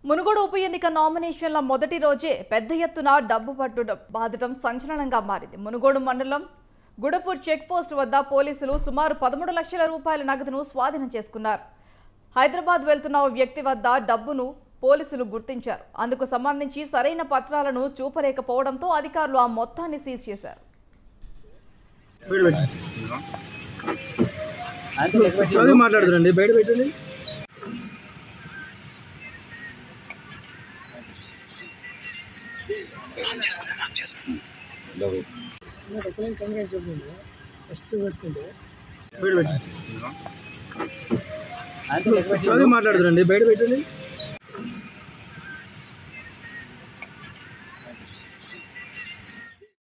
మునుగోడు ఉప ఎన్నిక నామినేషన్ల మొదటి రోజే పెద్ద ఎత్తున డబ్బు పట్టు బాధటం సంచలనంగా మారింది మునుగోడు మండలం గుడపూర్ చెక్ పోస్ట్ వద్ద పోలీసులు సుమారు పదమూడు లక్షల రూపాయల నగదును స్వాధీనం చేసుకున్నారు హైదరాబాద్ వెళ్తున్న ఓ వ్యక్తి వద్ద డబ్బును పోలీసులు గుర్తించారు అందుకు సంబంధించి సరైన పత్రాలను చూపలేకపోవడంతో అధికారులు ఆ మొత్తాన్ని సీజ్ చేశారు చదివి మాట్లాడుతురండి బయట పెట్టండి బయట పెట్టండి చదివి మాట్లాడుతురండి బయట పెట్టండి